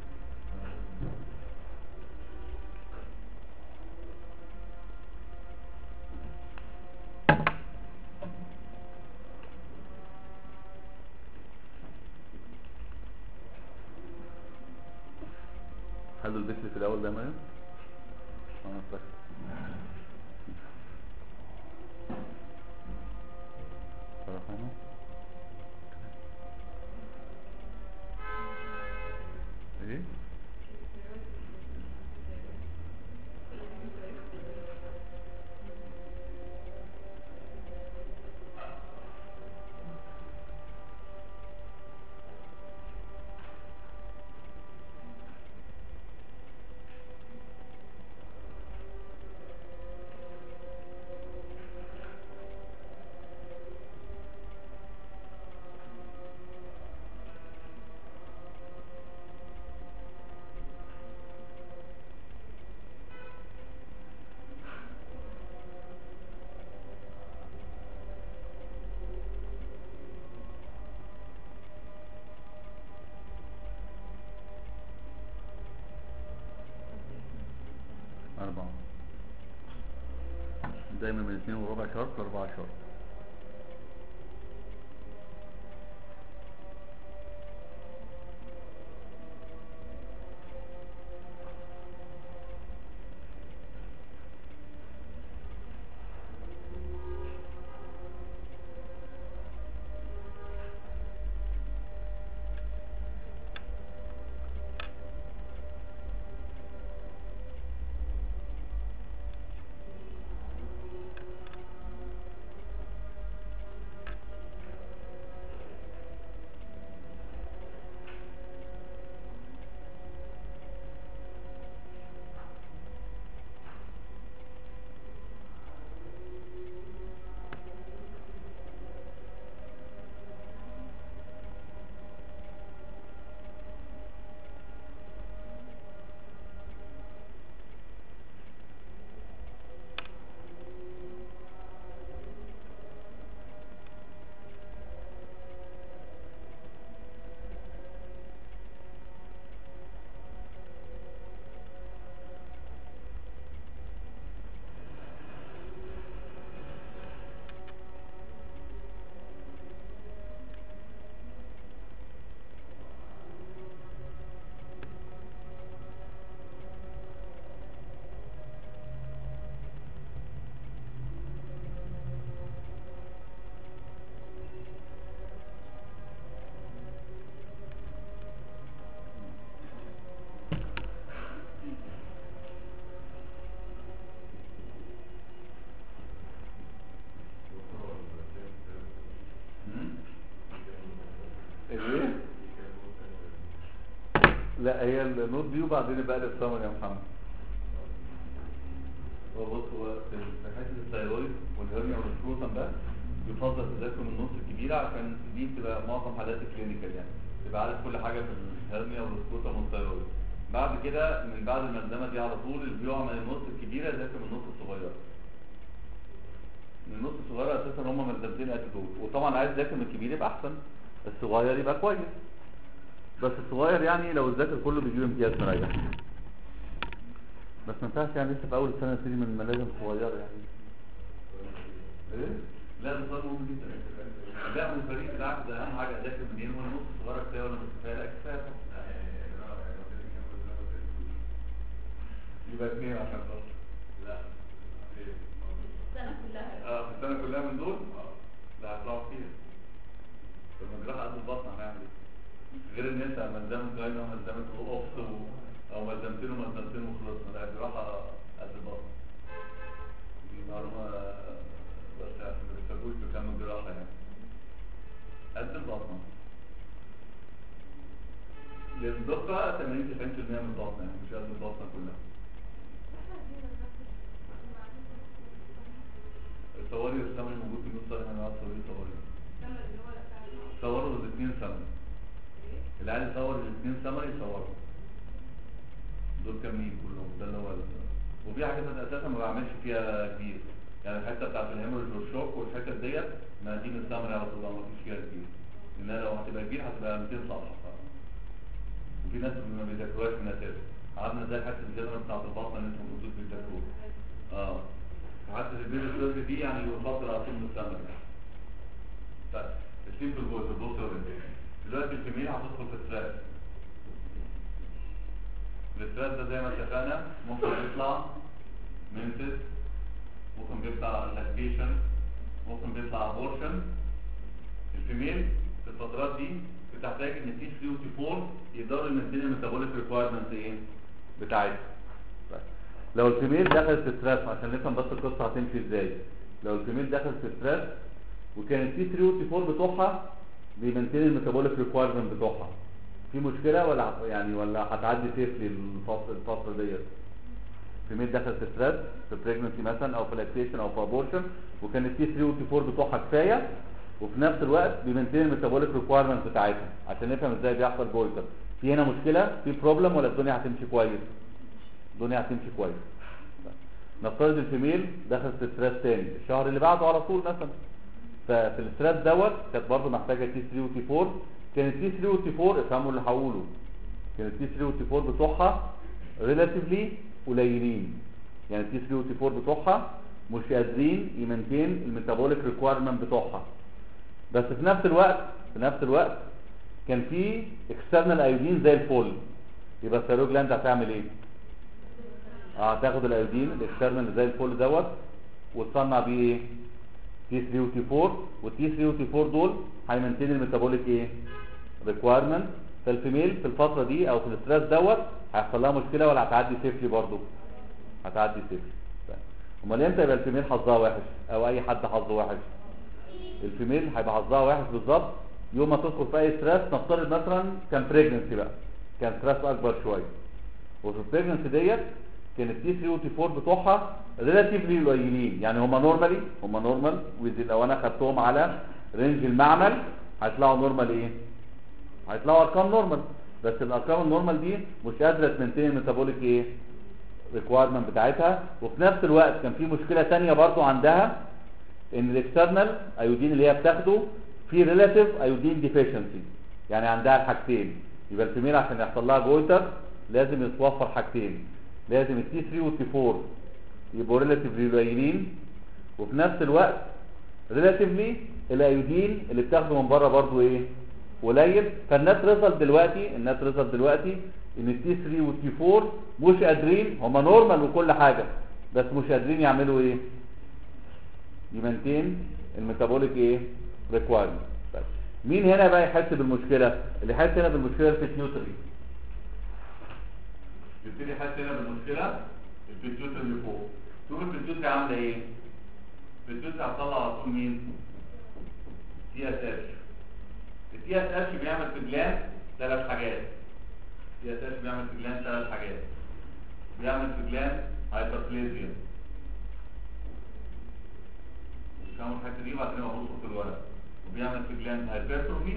حلو البيت اللي في الاول ده مريم انا فاكر صراحة أنا. ايه أربعة دايما من اثنين وربع شهر لأربعة شهر ايه لا هي النوت دي وبعدين بقى السمر يا محمد هو بص هو في في حته الثايرويد والهرنيا والسكروتم ده يفضل تذاكر من النص الكبيره عشان دي بتبقى معظم حالات الكلينيكال يعني تبقى عارف كل حاجه في الهرنيا والسكروتم والثايرويد بعد كده من بعد الملزمه دي على طول اللي بيقع من النص الكبيره يذاكر من النص الصغير من النص الصغيره اساسا هم ملزمتين قد دول وطبعا عايز ذاكر من الكبير يبقى احسن الصغير يبقى كويس بس الصغير يعني لو الذاكر كله بيجيب امتياز مريح بس ما ينفعش يعني لسه في اول السنه نبتدي من ملازم صغيره يعني ايه؟ لا ده صار مهم جدا لا من الفريق بتاعك ده اهم حاجه اذاكر منين وانا نص صغيره كفايه ولا مش كفايه لا كفايه يبقى اثنين عشان خاطر لا السنة كلها اه في السنه كلها من دول لا هيطلعوا كتير طب ما جراحه قد البطن هنعمل ايه غير ان انت ملزمه جاينا وملزمه اوبس و- او ملزمتين وملزمتين وخلصنا لا الجراحه قد البطن دي معلومه بس عشان ما تفكروش تكمل جراحه يعني قد البطن للدقة 80 90% من البطن يعني مش قد البطن كلها الطوارئ السمري موجود في نص سنة من العصر الطوارئ صوروا الاثنين سمري اللي عايز يصور الاثنين سمري يصوروا دول كاملين كلهم ده اللي هو ال- وفي حاجات أنا اساسا ما بعملش فيها كبير يعني الحته بتاعت الهيموريج والشوك والحته ديت ما دي من السمري على طول ما فيش فيها كبير لان لو هتبقى كبير هتبقى 200 صفحه ف- وفي ناس ما بيذاكروهاش من الاساس عملنا زي حته الجدول بتاعت البطن اللي انتم المفروض بتذاكروها اه حتى البيت السيرفي دي يعني يفضل اصلا من السمري طيب السيمبل جوز البص يا بنت دلوقتي الكمية هتدخل في الثلاث الثلاث ده زي ما اتفقنا ممكن يطلع منسس ممكن بيطلع لاكتيشن ممكن بيطلع ابورشن الفيميل في الفترات دي بتحتاج ان تي 3 وتي 4 يقدروا يمثلوا الميتابوليك ريكوايرمنت ايه بتاعتها طيب. لو الفيميل دخلت في ستريس عشان نفهم بس القصه هتمشي ازاي لو الفيميل دخلت في ستريس وكان التي 3 والتي 4 بتوعها بيمنتين الميتابوليك ريكوايرمنت بتوعها في مشكله ولا ه- يعني ولا هتعدي سيفلي الفتره الفتره ديت فيميل دخلت في ستريس في بريجنسي مثلا او في لاكتيشن او في ابورشن وكان التي 3 والتي 4 بتوعها كفايه وفي نفس الوقت بيمنتين الميتابوليك ريكوايرمنت بتاعتها عشان نفهم ازاي بيحصل جويتر في هنا مشكله في بروبلم ولا الدنيا هتمشي كويس الدنيا هتمشي كويس نفترض الفيميل دخلت في ستريس تاني الشهر اللي بعده على طول مثلا ففي الستريس دوت كانت برضه محتاجه تي 3 وتي 4 كان التي 3 وتي 4 افهموا اللي هقوله كان التي 3 وتي 4 بتوعها ريلاتيفلي قليلين يعني التي 3 وتي 4 بتوعها مش قادرين يمنتين الميتابوليك ريكوايرمنت بتوعها بس في نفس الوقت في نفس الوقت كان في اكسترنال ايودين زي الفل يبقى الثيرويد جلاند هتعمل ايه؟ اه هتاخد الايودين الاكسترنال زي الفل دوت وتصنع بيه ايه؟ تي 3 وتي 4 والتي 3 وتي 4 دول هيمنتين الميتابوليك ايه؟ ريكوايرمنت فالفيميل في الفتره دي او في الاستريس دوت هيحصل لها مشكله ولا هتعدي سيفلي برضه؟ هتعدي سيفلي طيب. امال امتى يبقى الفيميل حظها وحش او اي حد حظه وحش؟ الفيميل هيبقى حظها وحش بالظبط يوم ما تدخل في اي ستريس نفترض مثلا كان بريجنسي بقى كان ستريس اكبر شويه وفي البريجنسي ديت كان التي 3 والتي 4 بتوعها ريلاتيفلي قليلين يعني هم نورمالي هم نورمال لو انا خدتهم على رينج المعمل هيطلعوا نورمال ايه هيطلعوا ارقام نورمال بس الارقام النورمال دي مش قادره تمنتين الميتابوليك ايه ريكوايرمنت بتاعتها وفي نفس الوقت كان في مشكله تانية برضو عندها ان الاكسترنال ايودين اللي هي بتاخده في ريلاتيف ايودين ديفيشنسي يعني عندها الحاجتين يبقى الفيميل عشان يحصل لها جويتر لازم يتوفر حاجتين لازم التي 3 والتي 4 يبقوا ريلاتيفلي قليلين وفي نفس الوقت ريلاتيفلي الايودين اللي بتاخده من بره برضو ايه قليل فالناس ريزلت دلوقتي الناس ريزلت دلوقتي ان التي 3 والتي 4 مش قادرين هم نورمال وكل حاجه بس مش قادرين يعملوا ايه يمنتين الميتابوليك ايه ريكوايرمنت طيب مين هنا بقى يحس بالمشكله اللي يحس هنا بالمشكله البيتيوتري يبتدي يحس هنا بالمشكله البيتيوتري اللي فوق شوف البيتيوتري عامله ايه البيتيوتري هتطلع على طول مين تي اس اتش التي اس اتش بيعمل في الجلاند ثلاث حاجات التي اس اتش بيعمل في الجلاند ثلاث حاجات بيعمل في الجلاند هايبربليزيا كم الحته دي وبعدين ابص في الورق وبيعمل في جلاند هايبرتروفي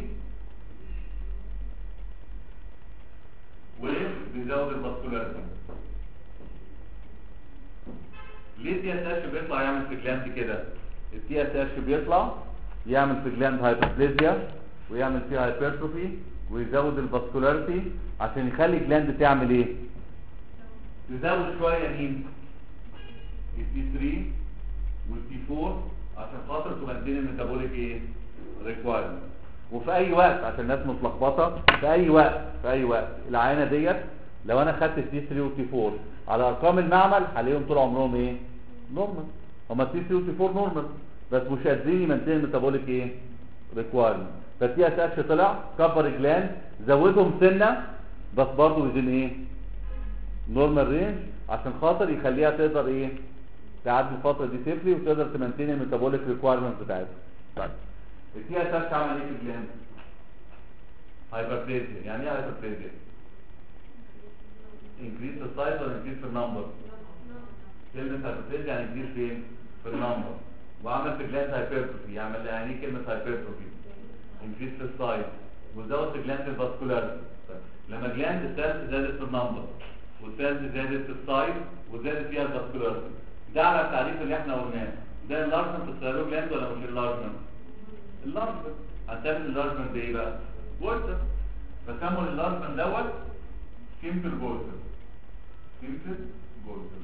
وبيزود الفاسكولاريتي ليه دي اساس بيطلع يعمل في جلاند كده التي اس اتش بيطلع يعمل في جلاند هايبربليزيا ويعمل فيها هايبرتروفي ويزود الفاسكولاريتي عشان يخلي الجلاند تعمل ايه تزود شويه مين التي 3 والتي 4 عشان خاطر تمدين الميتابوليك ايه ريكوايرمنت وفي اي وقت عشان الناس متلخبطه في اي وقت في اي وقت العينه ديت لو انا خدت التي 3 والتي 4 على ارقام المعمل هلاقيهم طول عمرهم ايه نورمال هما التي 3 والتي 4 نورمال بس مش قادرين يمنتين الميتابوليك ايه ريكوايرمنت فالتي اس اتش طلع كبر الجلاند زودهم سنه بس برضه وزن ايه نورمال رينج عشان خاطر يخليها تقدر ايه تعدي الفتره دي سيفلي وتقدر تمنتين الميتابوليك ريكوايرمنت بتاعتها طيب التي اس اتش عمل ايه في الجلاند هايبربليزيا يعني ايه هايبربليزيا increase the size or increase the number كلمة هايبربليزيا يعني increase فين في النمبر وعمل في جلاند هايبرتروفي يعمل يعني ايه كلمة هايبرتروفي increase the size وزود في جلاند الفاسكولاريتي لما جلاند السيلز زادت في النمبر والسيلز زادت في السايز وزادت فيها الفاسكولاريتي ده على التعريف اللي احنا قلناه ده اللارجمنت في الثيرويد جلاند ولا مش اللارجمنت اللارجمنت هنسمي اللارجمنت بايه بقى جولتر فسموا اللارجمنت دوت سيمبل جولتر سيمبل جولتر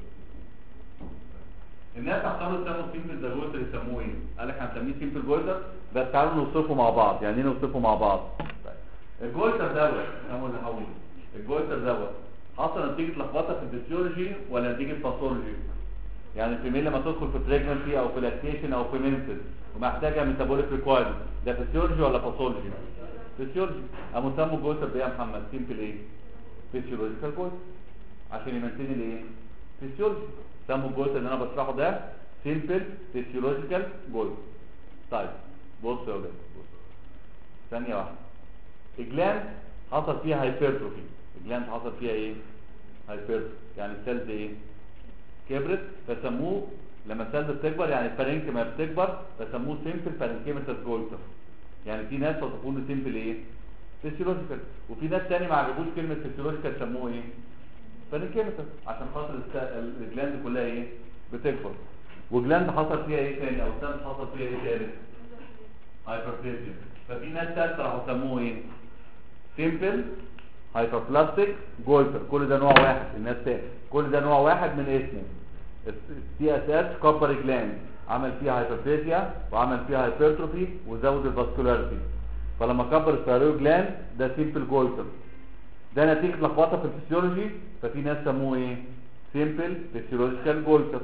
الناس اختاروا يسموا سيمبل ده جولتر يسموه ايه قال لك هنسميه سيمبل جولتر بس تعالوا نوصفه مع بعض يعني ايه نوصفه مع بعض طيب. الجولتر دوت سموه اللي هقوله الجولتر دوت حصل نتيجه لخبطه في الفسيولوجي ولا نتيجه باثولوجي يعني الفيميل لما تدخل في بريجنسي او في لاكتيشن او في مينسز ومحتاجه ميتابوليك ريكوايرمنت ده فسيولوجي ولا باثولوجي فسيولوجي قاموا سموا الجولتر ده يا محمد سيمبل ايه فيسيولوجيكال جولتر عشان يمثل الايه فيسيولوجي سموا الجولتر اللي انا بشرحه ده سيمبل فيسيولوجيكال جولتر طيب بص يا ولاد بص ثانيه واحده الجلاند حصل فيها هايبرتروفي الجلاند حصل فيها ايه هايبرتروفي يعني السيلز ايه كبرت فسموه لما السيلز بتكبر يعني الفارنكيما بتكبر فسموه سيمبل فارنكيماتس جولتر يعني في ناس وصفوه سيمبل ايه فيسيولوجيكال وفي ناس تاني ما عجبوش كلمه فيسيولوجيكال سموه ايه فارنكيماتس عشان خاطر الس- الجلاند كلها ايه بتكبر وجلاند حصل فيها ايه تاني او السيلز حصل فيها ايه تالت هايبربليزيا ففي ناس ثالثه راحوا سموه ايه سيمبل هايبربلاستيك جولتر كل ده نوع واحد الناس تاني كل ده نوع واحد من اسمه السي اس اتش كبر جلاند عمل فيها هايبربليزيا وعمل فيها هايبرتروفي وزود الفاسكولاريتي فلما كبر الثيرويد جلاند ده سيمبل جولتر ده نتيجه لخبطه في الفسيولوجي ففي ناس سموه ايه سيمبل فيسيولوجيكال جولتر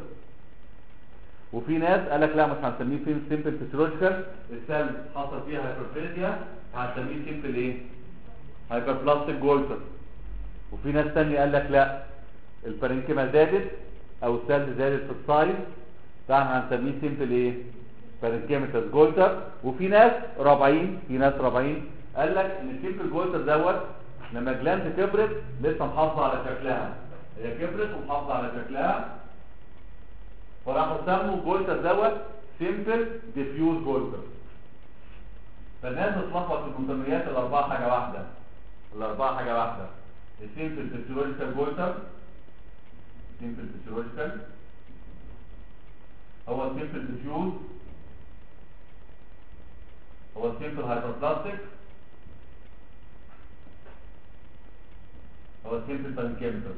وفي ناس قال لك لا مش هنسميه سيمبل فيسيولوجيكال السيل حصل فيها هايبربليزيا هنسميه سيمبل ايه هايبربلاستيك جولتر وفي ناس تاني قال لك لا البارنكيما زادت او السيل زادت في السايز فاحنا هنسميه سيمبل ايه بارنكيماتس جولتر وفي ناس رابعين في ناس رابعين قال لك ان السيمبل جولتر دوت لما جلاند كبرت لسه محافظه على شكلها هي كبرت ومحافظه على شكلها فراحوا سموا جولتر دوت سيمبل ديفيوز جولتر فالناس بتلخبط في المسميات الاربعه حاجه واحده الاربعه حاجه واحده السيمبل فيسيولوجيكال جولتر سيمبل فيسيولوجيكال هو السيمبل ديفيوز هو السيمبل هايبربلاستيك هو السيمبل بانكيميكال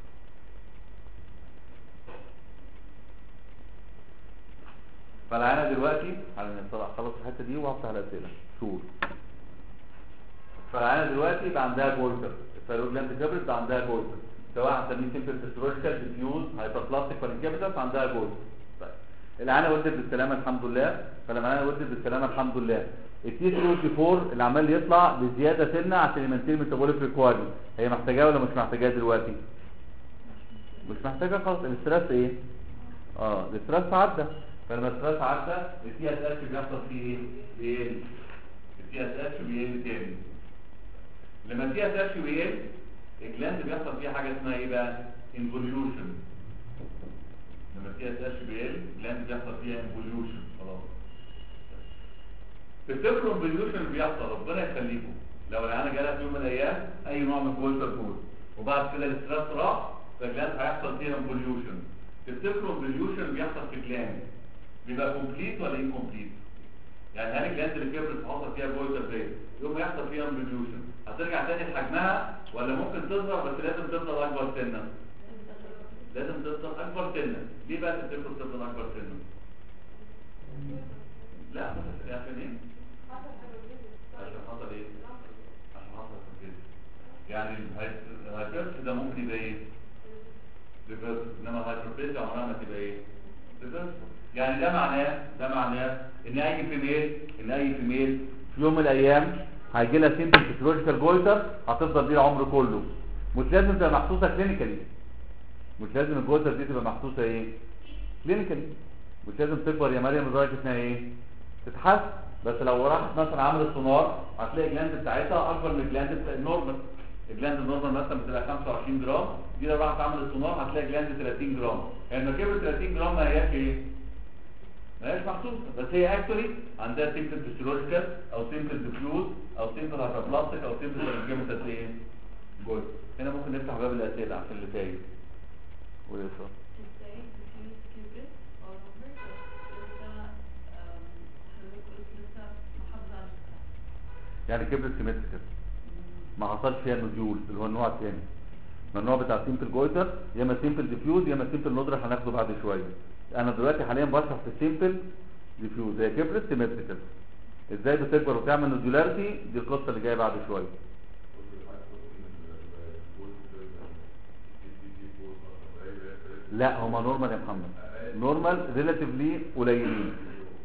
فالعينة دلوقتي خلص الحتة دي وهفتح الأسئلة شور فالعينة دلوقتي يبقى عندها جولتر الثيرويد جلاند كبرت بقى عندها جولتر سواء هنسميه سيمبل فيسيولوجيكال ديفيوز هايبربلاستيك بانكيميكال فعندها جولتر طيب العينة ولدت بالسلامة الحمد لله فلما العينة ولدت بالسلامة الحمد لله التي 3 والتي 4 اللي عمال يطلع بزيادة سنة عشان يمنتين ميتابوليك ريكوايرمنت هي محتاجاه ولا مش محتاجاه دلوقتي؟ مش محتاجة خالص الاسترس ايه؟ اه الاسترس عدى فلما الاسترس عدى التي اس اتش بيحصل فيه ايه؟ بيقل التي اس اتش بيقل تاني لما التي اس اتش بيقل الجلاند بيحصل فيها حاجة اسمها ايه بقى؟ انفوليوشن لما التي اس اتش بيقل الجلاند بيحصل فيها انفوليوشن خلاص تفتكروا الانفوليوشن اللي بيحصل ربنا يخليكم لو العيانه جالها في يوم من الايام اي نوع من الجولتر فود وبعد كده الاسترس راح فالجلاند هيحصل فيها انفوليوشن تفتكروا الانفوليوشن اللي بيحصل في الجلاند بيبقى كومبليت ولا انكومبليت يعني هل الجلاند اللي كبرت حصل فيها جويتر ديت يوم يحصل فيها امبليوشن هترجع تاني لحجمها ولا ممكن تصغر بس لازم تفضل اكبر سنه لازم تفضل اكبر سنه ليه بقى تفتكر تفضل اكبر سنه لا بس عشان ايه عشان حصل ايه عشان حصل كده يعني الهايبرس ده ممكن يبقى ايه ريفرس انما الهايبربليزيا عمرها ما تبقى ايه ريفرس يعني ده معناه ده معناه ان اي فيميل ان اي فيميل في يوم من الايام هيجي لها سيمبل فيسيولوجيكال جويتر هتفضل بيه العمر كله مش لازم تبقى محسوسه كلينيكالي مش لازم الجويتر دي تبقى محسوسه ايه كلينيكالي مش لازم تكبر يا مريم لدرجه انها ايه تتحسن بس لو راحت مثلا عملت سونار هتلاقي الجلاند بتاعتها اكبر من الجلاند بتاع النورمال الجلاند النورمال مثلا بتبقى 25 جرام دي لو راحت عملت سونار هتلاقي جلاند 30 جرام يعني لما كبرت 30 جرام ما هياش ايه ما هياش محسوسه بس هي اكشولي عندها سيمبل فيسيولوجيكال او سيمبل ديفيوز او سيمبل هايبربلاستيك او سيمبل جيمتال ايه جول هنا ممكن نفتح باب الاسئله عشان اللي تايه ويسر ازاي diffuse كبرت or over لسه آم، حضرتك قلت لسه محافظة على شكلها يعني كبرت سيمتريكال ما حصلش فيها نوديول اللي هو النوع الثاني ما النوع بتاع سيمبل جويتر يا اما سيمبل ديفيوز يا اما سيمبل نودر هناخده بعد شويه انا دلوقتي حاليا بشرح في سيمبل ديفيوز هي كبرت سيمتريكال ازاي بتكبر وتعمل نودولاريتي دي القصه اللي جايه بعد شويه لا هما نورمال يا محمد نورمال ريلاتيفلي قليلين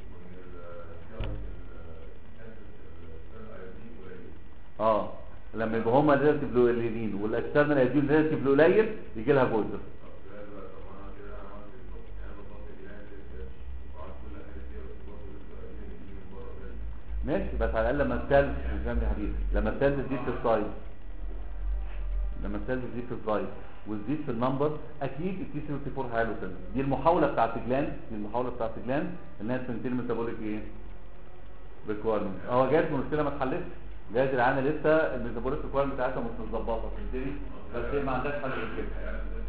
اه لما يبقى هما ريلاتيفلي قليلين والاكسترنال ايدين ريلاتيفلي قليل يجي لها جويتر ماشي بس على الاقل لما السيلز فاهم يا حبيبي لما السيلز تزيد في السايز لما السيلز تزيد في السايز وتزيد في النمبر اكيد التي 34 هيلوسن دي المحاوله بتاعت جلاند دي المحاوله بتاعت جلاند انها تنتهي الميتابوليك ايه ريكويرمنت هو جات المشكله ما اتحلتش جات العانه لسه الميتابوليك ريكويرمنت بتاعتها مش متظبطه فهمتني بس هي ما عندهاش حل غير كده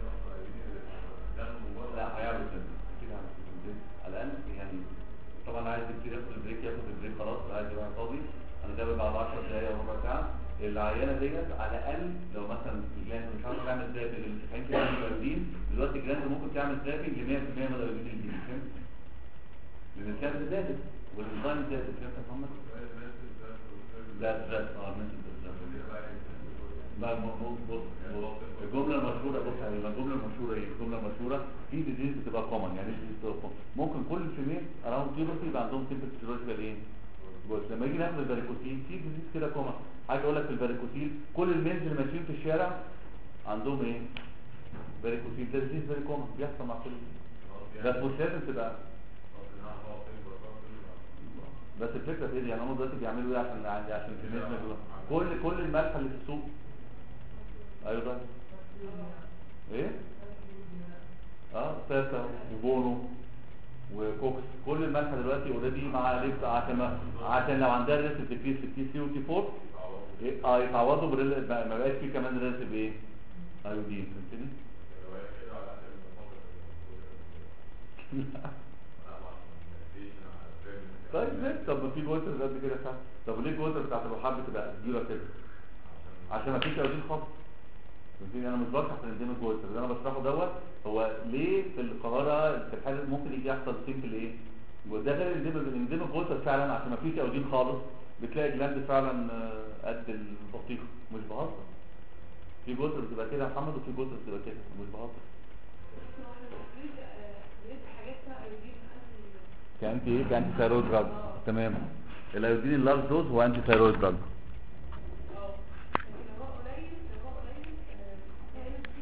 لا هيعمل كده اكيد هيعمل كده على الاقل يعني طبعا عايز يبتدي ياخد البريك ياخد البريك خلاص عايز يبقى فاضي انا داوي بعد 10 دقايق او ربع ساعه العيانه ديت على الاقل لو مثلا الجلاند مش عارف تعمل زابنج ل 90% من المدربين دلوقتي الجلاند ممكن تعمل زابنج ل 100% من المدربين الجديد فهمت؟ لان الكابل زادت والانزيم زادت فهمت يا محمد؟ لا زاد اه الناس زادت لا م- بص بص الجملة المشهورة بص يعني الجملة المشهورة ايه؟ الجملة المشهورة في ديزيز بتبقى كومن يعني ايه ديزيز بتبقى common؟ ممكن كل الفيميل اراوند بيوبرتي يبقى عندهم سيمبل فيزيولوجيكال ايه؟ بص لما يجي ناخد الباريكوسيل في ديزيز كده كومن عايز اقول لك في الباريكوسيل كل الميلز اللي ماشيين في الشارع عندهم ايه؟ باريكوسيل ده ديزيز فيري كومن بيحصل مع كل بس مش لازم تبقى بس الفكرة في ايه يعني هم دلوقتي بيعملوا ايه عشان عشان الكمية ما كل كل الملح اللي في السوق ايضا ايه اه ساسا وبونو وكوكس كل الملح دلوقتي اوريدي مع ليفت عشان ما عشان لو عندها ريسيف ديكريس في التي سي وتي 4 إيه؟ اه يتعوضوا بريل ما ما بقاش فيه كمان ريسيف ايه ايودين فهمتني طيب ليه طب ما في جوتر قد كده صح طب ليه الجوتر بتاعت الوحاب بتبقى كبيره كده عشان ما فيش ايودين خالص فهمتني انا مش بشرح في الانديم الجوتر اللي انا بشرحه دوت هو ليه في القاهره في الحاله ممكن يجي يحصل سيمبل ايه وده غير الانديم الانديم الجوتر فعلا عشان ما فيش ايودين خالص بتلاقي جلاند فعلا آه، قد البطيخه مش بهزر في جوتر بتبقى كده يا محمد وفي جوتر بتبقى كده مش بهزر كانتي ايه كانتي ثايرويد دراج تمام الايودين اللارج دوز هو انتي ثايرويد دراج